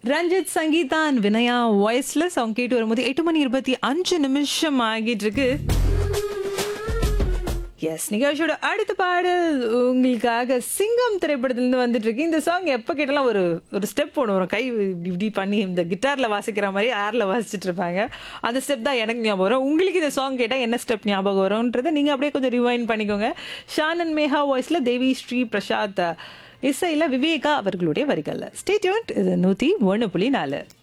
ரஞ்சித் சங்கீதான் வினயா வாய்ஸ்ல சாங் கேட்டு வரும்போது எட்டு மணி இருபத்தி அஞ்சு நிமிஷம் ஆகிட்டு இருக்கு எஸ் நிகழ்ச்சியோட அடுத்த பாடல் உங்களுக்காக சிங்கம் திரைப்படத்துலேருந்து வந்துட்டு இருக்கு இந்த சாங் எப்போ கேட்டாலும் ஒரு ஒரு ஸ்டெப் ஒன்று வரும் கை இப்படி இப்படி பண்ணி இந்த கிட்டாரில் வாசிக்கிற மாதிரி ஏரில் வாசிச்சுட்டு இருப்பாங்க அந்த ஸ்டெப் தான் எனக்கு ஞாபகம் வரும் உங்களுக்கு இந்த சாங் கேட்டால் என்ன ஸ்டெப் ஞாபகம் வரும்ன்றதை நீங்கள் அப்படியே கொஞ்சம் ரிவைன் பண்ணிக்கோங்க ஷானன் மேஹா வாய்ஸில் தேவி ஸ்ரீ பிரசாத் இசையில் விவேகா அவர்களுடைய வரிகளில் ஸ்டேட்யூன் இது நூற்றி ஒன்று புள்ளி நாலு